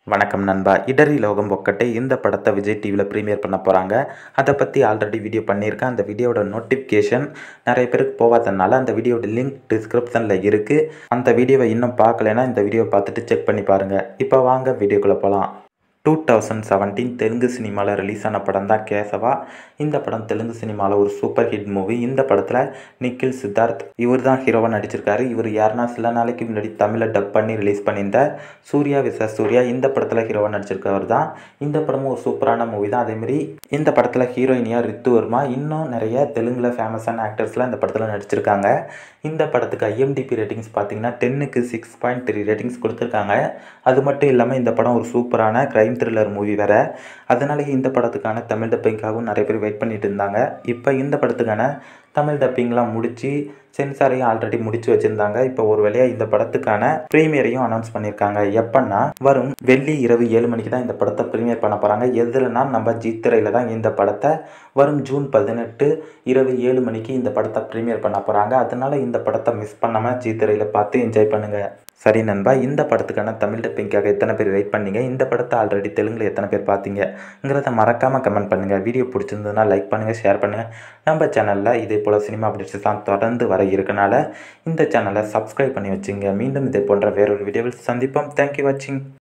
வணக்கம் நண்பா இடரி லோகம் ஒக்கட்டை இந்த படத்தை விஜய் டிவியில் ப்ரீமியர் பண்ண போகிறாங்க அதை பற்றி ஆல்ரெடி வீடியோ பண்ணியிருக்கேன் அந்த வீடியோட நோட்டிஃபிகேஷன் நிறைய பேருக்கு போகாதனால அந்த வீடியோட லிங்க் டிஸ்கிரிப்ஷனில் இருக்குது அந்த வீடியோவை இன்னும் பார்க்கலைன்னா இந்த வீடியோவை பார்த்துட்டு செக் பண்ணி பாருங்கள் இப்போ வாங்க வீடியோக்குள்ளே போகலாம் டூ தௌசண்ட் செவன்டீன் தெலுங்கு சினிமாவில் ரிலீஸ் ஆன படம் தான் கேசவா இந்த படம் தெலுங்கு சினிமாவில் ஒரு சூப்பர் ஹிட் மூவி இந்த படத்தில் நிக்கில் சித்தார்த் இவர் தான் ஹீரோவாக நடிச்சிருக்காரு இவர் யாருன்னா சில நாளைக்கு முன்னாடி தமிழில் டப் பண்ணி ரிலீஸ் பண்ணியிருந்த சூர்யா விச சூர்யா இந்த படத்தில் ஹீரோவாக நடிச்சிருக்கவர் தான் இந்த படமும் ஒரு சூப்பரான மூவி தான் அதேமாரி இந்த படத்தில் ஹீரோயினியாக ரித்து வர்மா இன்னும் நிறைய தெலுங்கில் ஃபேமஸான ஆக்டர்ஸ்லாம் இந்த படத்தில் நடிச்சிருக்காங்க இந்த படத்துக்கு ஐஎம்டிபி ரேட்டிங்ஸ் பார்த்தீங்கன்னா டென்னுக்கு சிக்ஸ் பாயிண்ட் த்ரீ ரேட்டிங்ஸ் கொடுத்துருக்காங்க அது மட்டும் இல்லாமல் இந்த படம் ஒரு சூப்பரான க்ரைம் த்ரில்லர் மூவி வேறு அதனாலேயே இந்த படத்துக்கான தமிழ் டப்பிங்காகவும் நிறைய பேர் வெயிட் பண்ணிட்டு இருந்தாங்க இப்போ இந்த படத்துக்கான தமிழ் டப்பிங்லாம் முடித்து சென்சாரையும் ஆல்ரெடி முடிச்சு வச்சுருந்தாங்க இப்போ ஒரு வழியாக இந்த படத்துக்கான ப்ரீமியரையும் அனௌன்ஸ் பண்ணியிருக்காங்க எப்பன்னா வரும் வெள்ளி இரவு ஏழு மணிக்கு தான் இந்த படத்தை ப்ரீமியர் பண்ண போகிறாங்க எதுலனா நம்ம ஜீத்திரையில் தான் இந்த படத்தை வரும் ஜூன் பதினெட்டு இரவு ஏழு மணிக்கு இந்த படத்தை ப்ரீமியர் பண்ண போகிறாங்க அதனால இந்த படத்தை மிஸ் பண்ணாமல் ஜீத்திரையில் பார்த்து என்ஜாய் பண்ணுங்கள் சரி நண்பா இந்த படத்துக்கான தமிழ் டப்பிங்காக எத்தனை பேர் வெயிட் பண்ணீங்க இந்த படத்தை ஆல்ரெடி தெலுங்கில் எத்தனை பேர் பார்த்தீங்கங்கிறத மறக்காமல் கமெண்ட் பண்ணுங்கள் வீடியோ பிடிச்சிருந்ததுன்னா லைக் பண்ணுங்கள் ஷேர் பண்ணுங்கள் நம்ம சேனலில் இதே போல் சினிமா அப்டேட்ஸ்லாம் தொடர்ந்து வர இருக்கனால இந்த சேனலை சப்ஸ்கிரைப் பண்ணி வச்சுங்க மீண்டும் இதே போன்ற வேறொரு வீடியோவில் சந்திப்போம் தேங்க்யூ வாட்சிங்